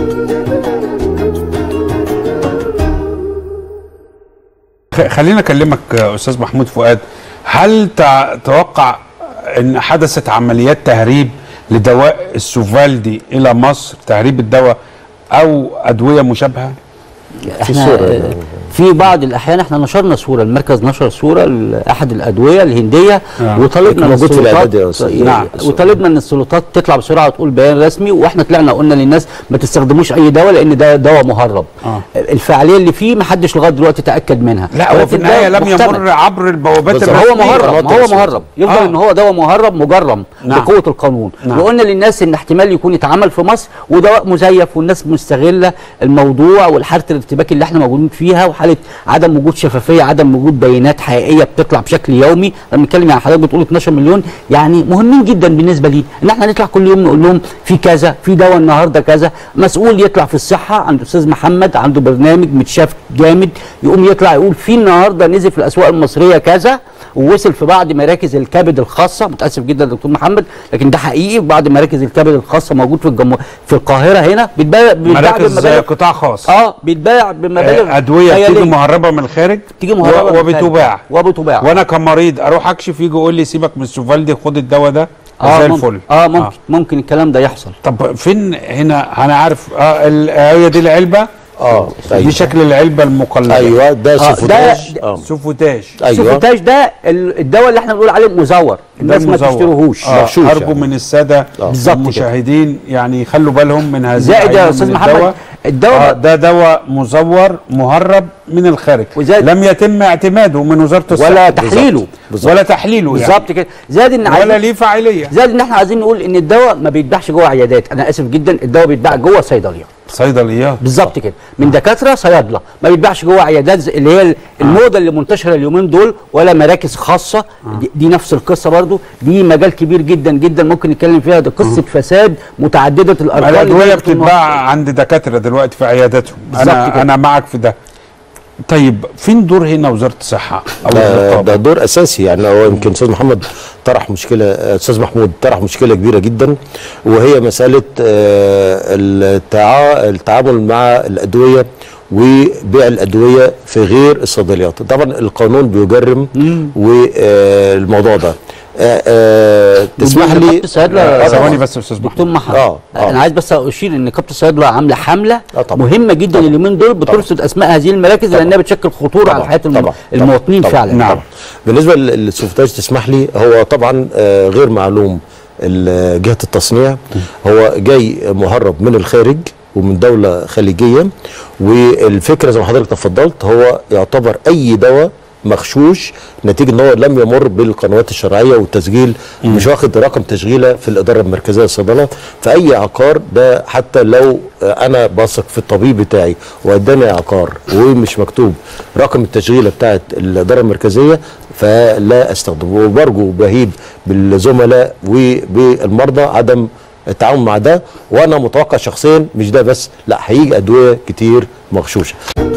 خ- خلينا اكلمك آه، استاذ محمود فؤاد هل تع- تتوقع ان حدثت عمليات تهريب لدواء السوفالدي الى مصر تهريب الدواء او ادويه مشابهه احنا صورة. آه، في بعض الاحيان احنا نشرنا صوره المركز نشر صوره لاحد الادويه الهنديه آه. وطالبنا موجود في السلطات- الإعداد يا أستاذ. نعم الصورة. وطالبنا ان السلطات تطلع بسرعه وتقول بيان رسمي واحنا طلعنا قلنا للناس ما تستخدموش اي دواء لان ده دواء مهرب آه. الفعاليه اللي فيه ما حدش لغايه دلوقتي تاكد منها لا هو في ولكن ده النهايه لم محتمل. يمر عبر البوابات بالظبط. هو الرسميه مهرب قنوات ما هو الرسمية. مهرب يفضل آه. ان هو دواء مهرب مجرم نعم. بقوه القانون نعم. وقلنا للناس ان احتمال يكون اتعمل في مصر ودواء مزيف والناس مستغله الموضوع والحاله الارتباك اللي احنا موجودين فيها وحاله عدم وجود شفافيه عدم وجود بيانات حقيقيه بتطلع بشكل يومي لما بنتكلم يعني حضرتك بتقول 12 مليون يعني مهمين جدا بالنسبه لي ان احنا نطلع كل يوم نقول لهم في كذا في دواء النهارده كذا مسؤول يطلع في الصحه عند استاذ محمد عنده برنامج متشاف جامد يقوم يطلع يقول في النهارده نزل في الاسواق المصريه كذا ووصل في بعض مراكز الكبد الخاصه متاسف جدا دكتور محمد لكن ده حقيقي في بعض مراكز الكبد الخاصه موجود في الجمهور في القاهره هنا بيتباع بيتباع مراكز بمبالغ قطاع خاص اه بيتباع بمبالغ آه، ادويه خيالية. بتيجي مهربه من الخارج تيجي مهربة و- من وبتباع الخارج. وبتباع. وانا كمريض اروح اكشف يجي يقول لي سيبك من السوفالدي خد الدواء ده اه زي ممكن. الفل اه ممكن آه. ممكن الكلام ده يحصل طب فين هنا انا عارف اه ال- هي دي العلبه اه دي شكل العلبه المقلده ايوه ده آه، سوفوتاج ده- اه سوفوتاج ايوه السوفوتاج ده ال- الدواء اللي احنا بنقول عليه مزور الناس ما مزور. تشتروهوش آه مغشوش ارجو يعني. من الساده بالظبط كده. المشاهدين يعني يخلوا بالهم من هذه زائد العينة يا من استاذ الدواء. محمد الدواء آه ده دواء مزور مهرب من الخارج وزائد- لم يتم اعتماده من وزاره الصحه ولا بالظبط. تحليله ولا تحليله يعني. بالظبط كده زائد ان ولا عايزين ليه فاعليه زائد ان احنا عايزين نقول ان الدواء ما بيتباعش جوه عيادات انا اسف جدا الدواء بيتباع جوه صيدليات صيدليات بالظبط كده من دكاتره صيادله ما بيتباعش جوه عيادات زي- اللي هي الموضه اللي منتشره اليومين دول ولا مراكز خاصه دي, دي نفس القصه برضو دي مجال كبير جدا جدا ممكن نتكلم فيها دي قصه فساد متعدده الارقام الادويه اللي بتكون بتتباع عند دكاتره دلوقتي في عياداتهم بالظبط انا كده. انا معك في ده طيب فين دور هنا وزاره الصحه او ده, الرقابه ده دور اساسي يعني هو يمكن استاذ محمد طرح مشكله استاذ محمود طرح مشكله كبيره جدا وهي مساله آه، التعا- التعامل مع الادويه وبيع الادويه في غير الصيدليات طبعا القانون بيجرم والموضوع ده آه، آه، تسمح لي نقابة الصيادلة- آه، ثواني طبعاً. بس يا استاذ دكتور محمود محمد آه، آه. انا عايز بس اشير ان نقابه الصيادله عامله حمله آه، طبعاً. مهمه جدا طبعاً. اليومين دول بترصد اسماء هذه المراكز لانها بتشكل خطوره على طبعاً، حياه الم- طبعاً، المواطنين طبعاً، فعلا نعم. طبعاً. بالنسبه لل- للسوفتاج تسمح لي هو طبعا آه، غير معلوم ال- جهه التصنيع هو جاي مهرب من الخارج ومن دوله خليجيه والفكره زي ما حضرتك تفضلت هو يعتبر اي دواء مغشوش نتيجه ان هو لم يمر بالقنوات الشرعيه والتسجيل مش واخد رقم تشغيله في الاداره المركزيه للصيدله فاي عقار ده حتى لو آه، انا بثق في الطبيب بتاعي واداني عقار ومش مكتوب رقم التشغيله بتاعت الاداره المركزيه فلا استخدمه وبرجو بهيب بالزملاء وبالمرضى عدم التعاون مع ده وانا متوقع شخصيا مش ده بس لا هيجي ادويه كتير مغشوشه